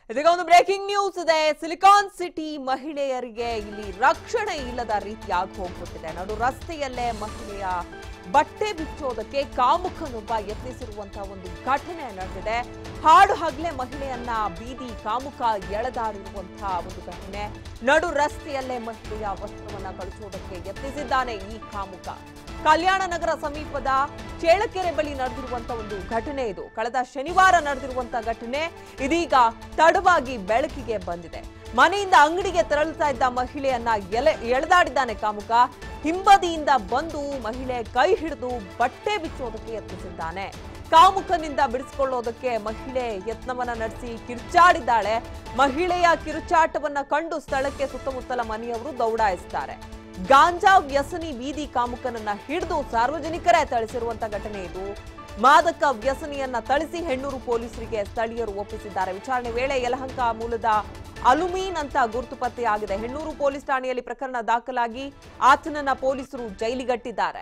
ಇದೀಗ ಒಂದು breaking news ಇದೆ ಸಿಲಿಕಾನ್ ಸಿಟಿ ಮಹಿಳೆಯರಿಗೆ ಇಲ್ಲಿ ರಕ್ಷಣೆ ಇಲ್ಲದ ರೀತಿಯಾಗಿ ಹೋಗ್ಬಿಟ್ಟಿದೆ ನಡು ರಸ್ತೆಯಲ್ಲೇ ಮಹಿಳೆಯ ಬಟ್ಟೆ ಬಿಚ್ಚೋದಕ್ಕೆ ಕಾಮುಕನೊಬ್ಬ ಯತ್ನಿಸಿರುವಂತಹ ಒಂದು ಘಟನೆ ನಡೆದಿದೆ ಹಾಡು ಹಗ್ಲೆ ಮಹಿಳೆಯನ್ನ ಬೀದಿ ಕಾಮುಕ ಎಳೆದಾಡಿರುವಂತಹ ಒಂದು ಘಟನೆ ನಡು ರಸ್ತೆಯಲ್ಲೇ ಮಹಿಳೆಯ ವಸ್ತ್ರವನ್ನ ಕಳಿಸೋದಕ್ಕೆ ಯತ್ನಿಸಿದ್ದಾನೆ ಈ ಕಾಮುಕ ಕಲ್ಯಾಣ ನಗರ ಸಮೀಪದ ಚೇಳಕೆರೆ ಬಳಿ ನಡೆದಿರುವಂತಹ ಒಂದು ಘಟನೆ ಇದು ಕಳೆದ ಶನಿವಾರ ನಡೆದಿರುವಂತಹ ಘಟನೆ ಇದೀಗ ತಡವಾಗಿ ಬೆಳಕಿಗೆ ಬಂದಿದೆ ಮನೆಯಿಂದ ಅಂಗಡಿಗೆ ತೆರಳುತ್ತಾ ಇದ್ದ ಮಹಿಳೆಯನ್ನ ಎಲೆ ಎಳೆದಾಡಿದ್ದಾನೆ ಕಾಮುಕ ಹಿಂಬದಿಯಿಂದ ಬಂದು ಮಹಿಳೆ ಕೈ ಹಿಡಿದು ಬಟ್ಟೆ ಬಿಚ್ಚೋದಕ್ಕೆ ಯತ್ನಿಸಿದ್ದಾನೆ ಕಾಮುಕನಿಂದ ಬಿಡಿಸಿಕೊಳ್ಳೋದಕ್ಕೆ ಮಹಿಳೆ ಯತ್ನವನ್ನ ನಡೆಸಿ ಕಿರ್ಚಾಡಿದ್ದಾಳೆ ಮಹಿಳೆಯ ಕಿರುಚಾಟವನ್ನ ಕಂಡು ಸ್ಥಳಕ್ಕೆ ಸುತ್ತಮುತ್ತಲ ಮನೆಯವರು ದೌಡಾಯಿಸ್ತಾರೆ ಗಾಂಜಾ ವ್ಯಸನಿ ಬೀದಿ ಕಾಮುಕನನ್ನ ಹಿಡಿದು ಸಾರ್ವಜನಿಕರೇ ಥಳಿಸಿರುವಂತ ಘಟನೆ ಇದು ಮಾದಕ ವ್ಯಸನಿಯನ್ನ ಥಳಿಸಿ ಹೆಣ್ಣೂರು ಪೊಲೀಸರಿಗೆ ಸ್ಥಳೀಯರು ಒಪ್ಪಿಸಿದ್ದಾರೆ ವಿಚಾರಣೆ ವೇಳೆ ಯಲಹಂಕ ಮೂಲದ ಅಲುಮೀನ್ ಅಂತ ಗುರುತು ಪತ್ತೆಯಾಗಿದೆ ಹೆಣ್ಣೂರು ಪೊಲೀಸ್ ಠಾಣೆಯಲ್ಲಿ ಪ್ರಕರಣ ದಾಖಲಾಗಿ ಆತನನ್ನ ಪೊಲೀಸರು ಜೈಲಿಗಟ್ಟಿದ್ದಾರೆ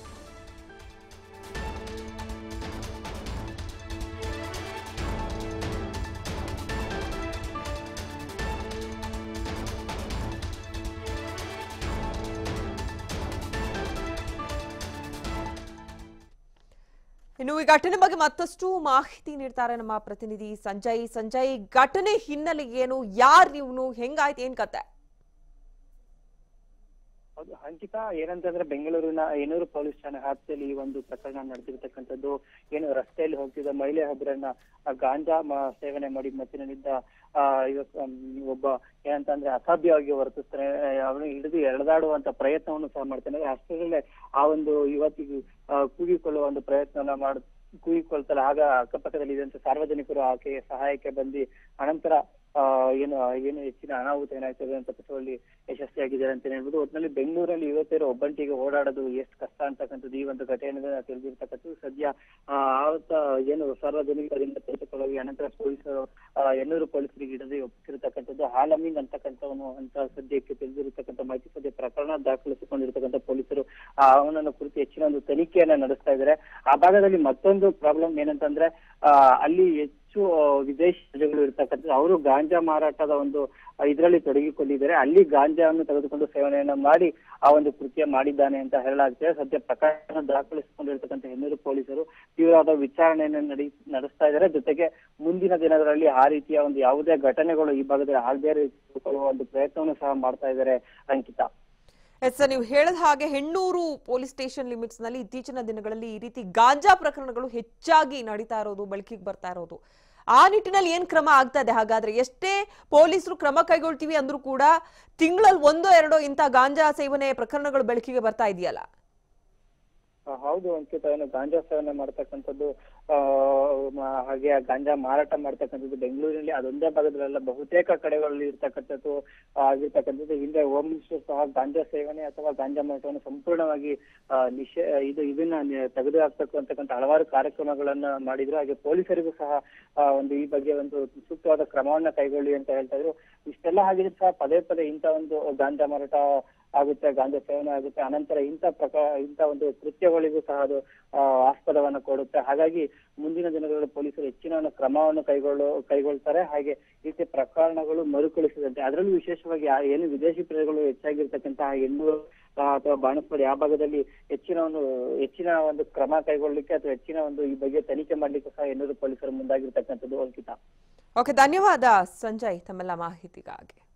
ಇನ್ನು ಈ ಘಟನೆ ಬಗ್ಗೆ ಮತ್ತಷ್ಟು ಮಾಹಿತಿ ನೀಡ್ತಾರೆ ನಮ್ಮ ಪ್ರತಿನಿಧಿ ಸಂಜಯ್ ಸಂಜಯ್ ಘಟನೆ ಹಿನ್ನೆಲೆ ಏನು ಯಾರು ಇವನು ಹೆಂಗಾಯ್ತು ಏನ್ ಕತೆ ಹೌದು ಅಂಕಿತಾ ಏನಂತಂದ್ರೆ ಬೆಂಗಳೂರಿನ ಏನೂರು ಪೊಲೀಸ್ ಠಾಣೆ ವ್ಯಾಪ್ತಿಯಲ್ಲಿ ಈ ಒಂದು ಪ್ರಕರಣ ನಡೆದಿರ್ತಕ್ಕಂಥದ್ದು ಏನು ರಸ್ತೆಯಲ್ಲಿ ಹೋಗ್ತಿದ್ದ ಮಹಿಳೆ ಒಬ್ಬರನ್ನ ಆ ಗಾಂಜಾ ಮ- ಸೇವನೆ ಮಾಡಿ ಮತ್ತಿನಿಂದ ಆ ಇವತ್ತು ಅಮ್, ಒಬ್ಬ ಏನಂತಂದ್ರೆ ಅಸಭ್ಯವಾಗಿ ವರ್ತಿಸ್ತಾನೆ ಅವನು ಹಿಡಿದು ಎಳೆದಾಡುವಂತ ಪ್ರಯತ್ನವನ್ನು ಸಹ ಮಾಡ್ತಾನೆ ಅಷ್ಟರಲ್ಲೇ ಆ ಒಂದು ಯುವತಿಗೆ ಆ, ಕೂಗಿಕೊಳ್ಳುವ ಒಂದು ಪ್ರಯತ್ನವನ್ನ ಮಾಡ್ ಕೂಗಿಕೊಳ್ತಾರೆ ಆಗ ಅಕ್ಕಪಕ್ಕದಲ್ಲಿ ಇದ್ದಂತ ಸಾರ್ವಜನಿಕರು ಆಕೆಗೆ ಸಹಾಯಕ್ಕೆ ಬಂದು ಅನಂತರ ಆ ಏನು ಏನು ಹೆಚ್ಚಿನ ಅನಾಹುತ ಏನಾಗ್ತದೆ ಅಂತ ತಪ್ಪಿಸುವಲ್ಲಿ ಯಶಸ್ವಿಯಾಗಿದ್ದಾರೆ ಅಂತ ಹೇಳ್ಬೋದು ಒಟ್ಟಿನಲ್ಲಿ ಬೆಂಗಳೂರಲ್ಲಿ ಯುವತಿಯರು ಒಬ್ಬಂಟಿಗೆ ಓಡಾಡೋದು ಎಷ್ಟು ಕಷ್ಟ ಅಂತಕ್ಕಂಥದ್ದು ಈ ಒಂದು ಘಟನೆಯಿಂದ ತಿಳಿದಿರ್ತಕ್ಕಂಥದ್ದು ಸದ್ಯ ಆ ಆವತ್ತ ಏನು ಸಾರ್ವಜನಿಕರಿಂದ ತೆಗೆದುಕೊಳ್ಳೋಗಿ ಅನಂತರ ಪೊಲೀಸರು ಆ, ಎನ್ನೂರು ಪೊಲೀಸರಿಗೆ ಹಿಡಿದು ಒಪ್ಪಿಸಿರ್ತಕ್ಕಂಥದ್ದು ಹಾಲಮೀನ್ ಅಂತಕ್ಕಂಥವನು ಅಂತ ಸದ್ಯಕ್ಕೆ ತಿಳಿದಿರ್ತಕ್ಕಂಥ ಮಾಹಿತಿ ಸದ್ಯ ಪ್ರಕರಣ ದಾಖಲಿಸಿಕೊಂಡಿರ್ತಕ್ಕಂಥ ಪೊಲೀಸರು ಆ ಅವನನ್ನ ಕುರಿತು ಹೆಚ್ಚಿನ ಒಂದು ತನಿಖೆಯನ್ನ ನಡೆಸ್ತಾ ಇದ್ದಾರೆ ಆ ಭಾಗದಲ್ಲಿ ಮತ್ತೊಂದು ಪ್ರಾಬ್ಲಮ್ ಏನಂತಂದ್ರೆ ಆ ಅಲ್ಲಿ ಹೆಚ್ಚು ಆ, ವಿದೇಶಿ ಪ್ರಜೆಗಳು ಇರ್ತಕ್ಕಂಥದ್ದು ಅವರು ಗಾಂಜಾ ಮಾರಾಟದ ಒಂದು ಇದರಲ್ಲಿ ತೊಡಗಿಕೊಂಡಿದ್ದಾರೆ ಅಲ್ಲಿ ಗಾಂಜಾವನ್ನು ತೆಗೆದುಕೊಂಡು ಸೇವನೆಯನ್ನ ಮಾಡಿ ಆ ಒಂದು ಕೃತ್ಯ ಮಾಡಿದ್ದಾನೆ ಅಂತ ಹೇಳಲಾಗ್ತದೆ ಸದ್ಯ ಪ್ರಕರಣ ದಾಖಲಿಸಿಕೊಂಡಿರ್ತಕ್ಕಂಥ ಹೆಣ್ಣೂರು ಪೊಲೀಸರು ತೀವ್ರವಾದ ವಿಚಾರಣೆಯನ್ನು ನಡಿ ನಡೆಸ್ತಾ ಇದ್ದಾರೆ ಜೊತೆಗೆ ಮುಂದಿನ ದಿನಗಳಲ್ಲಿ ಆ ರೀತಿಯ ಒಂದು ಯಾವುದೇ ಘಟನೆಗಳು ಈ ಭಾಗದಲ್ಲಿ ಆಗದೇ ಇರಿಸಿಕೊಳ್ಳುವ ಒಂದು ಪ್ರಯತ್ನವನ್ನು ಸಹ ಮಾಡ್ತಾ ಇದ್ದಾರೆ ಅಂಕಿತಾ ಎಸ್ ಸರ್ ನೀವು ಹೇಳಿದ ಹಾಗೆ ಹೆಣ್ಣೂರು ಪೊಲೀಸ್ ಸ್ಟೇಷನ್ ಲಿಮಿಟ್ಸ್ ನಲ್ಲಿ ಇತ್ತೀಚಿನ ದಿನಗಳಲ್ಲಿ ಈ ರೀತಿ ಗಾಂಜಾ ಪ್ರಕರಣಗಳು ಹೆಚ್ಚಾಗಿ ನಡೀತಾ ಇರೋದು ಬೆಳಕಿಗೆ ಬರ್ತಾ ಇರೋದು ಆ ನಿಟ್ಟಿನಲ್ಲಿ ಏನ್ ಕ್ರಮ ಆಗ್ತಾ ಇದೆ ಹಾಗಾದ್ರೆ ಎಷ್ಟೇ ಪೊಲೀಸರು ಕ್ರಮ ಕೈಗೊಳ್ತೀವಿ ಅಂದ್ರೂ ಕೂಡ ತಿಂಗಳಲ್ಲಿ ಒಂದೋ ಎರಡೋ ಇಂಥ ಗಾಂಜಾ ಸೇವನೆ ಪ್ರಕರಣಗಳು ಬೆಳಕಿಗೆ ಬರ್ತಾ ಇದೆಯಲ್ಲ ಆ, ಹೌದು ಅಂಕಿತ ಏನು ಗಾಂಜಾ ಸೇವನೆ ಮಾಡ್ತಕ್ಕಂಥದ್ದು ಆ ಮ- ಹಾಗೆ ಆ ಗಾಂಜಾ ಮಾರಾಟ ಮಾಡ್ತಕ್ಕಂಥದ್ದು ಬೆಂಗಳೂರಿನಲ್ಲಿ ಅದೊಂದೇ ಭಾಗದಲ್ಲ ಬಹುತೇಕ ಕಡೆಗಳಲ್ಲಿ ಇರ್ತಕ್ಕಂಥದ್ದು ಆ, ಆಗಿರ್ತಕ್ಕಂಥದ್ದು ಹಿಂದೆ ಹೋಮ್ ಮಿನಿಸ್ಟರ್ ಸಹ ಗಾಂಜಾ ಸೇವನೆ ಅಥವಾ ಗಾಂಜಾ ಮಾರಾಟವನ್ನು ಸಂಪೂರ್ಣವಾಗಿ ಆ, ನಿಷೇ ಇದು ಇದನ್ನ ನಿ- ತೆಗೆದು ಹಾಕ್ತಕ್ಕಂತಕ್ಕಂಥ ಹಲವಾರು ಕಾರ್ಯಕ್ರಮಗಳನ್ನ ಮಾಡಿದ್ರು ಹಾಗೆ ಪೊಲೀಸರಿಗೂ ಸಹ ಆ, ಒಂದು ಈ ಬಗ್ಗೆ ಒಂದು ಸೂಕ್ತವಾದ ಕ್ರಮವನ್ನ ಕೈಗೊಳ್ಳಿ ಅಂತ ಹೇಳ್ತಾ ಇದ್ರು ಇಷ್ಟೆಲ್ಲ ಆಗಿದ್ರು ಸಹ ಪದೇ ಪದೇ ಇಂಥ ಒಂದು ಗಾಂಜಾ ಮಾರಾಟ ಆಗುತ್ತೆ ಗಾಂಜಾ ಸೇವನೆ ಆಗುತ್ತೆ ಅನಂತರ ಇಂಥ ಪ್ರಕಾರ ಇಂಥ ಒಂದು ಕೃತ್ಯಗಳಿಗೂ ಸಹ ಅದು ಆ, ಆಸ್ಪದವನ್ನ ಕೊಡುತ್ತೆ ಹಾಗಾಗಿ ಮುಂದಿನ ದಿನಗಳಲ್ಲಿ ಪೊಲೀಸರು ಹೆಚ್ಚಿನ ಒಂದು ಕ್ರಮವನ್ನು ಕೈಗೊಳ್ಳು ಕೈಗೊಳ್ತಾರೆ ಹಾಗೆ ಈ ರೀತಿಯ ಪ್ರಕರಣಗಳು ಮರುಕಳಿಸದಂತೆ ಅದರಲ್ಲೂ ವಿಶೇಷವಾಗಿ ಆ ಏನು ವಿದೇಶಿ ಪ್ರಜೆಗಳು ಹೆಚ್ಚಾಗಿರ್ತಕ್ಕಂತಹ ಹೆಣ್ಣು ಆ, ಅಥವಾ ಬಾಣಸ್ಪಡಿ ಆ ಭಾಗದಲ್ಲಿ ಹೆಚ್ಚಿನ ಒಂದು ಹೆಚ್ಚಿನ ಒಂದು ಕ್ರಮ ಕೈಗೊಳ್ಳಿಕ್ಕೆ ಅಥವಾ ಹೆಚ್ಚಿನ ಒಂದು ಈ ಬಗ್ಗೆ ತನಿಖೆ ಮಾಡ್ಲಿಕ್ಕೆ ಸಹ ಹೆಣ್ಣೂರು ಪೊಲೀಸರು ಮುಂದಾಗಿರ್ತಕ್ಕಂಥದ್ದು ಅಂಕಿತ ಓಕೆ ಧನ್ಯವಾದ ಸಂಜಯ್ ತಮ್ಮೆಲ್ಲ ಮಾಹಿತಿಗಾಗಿ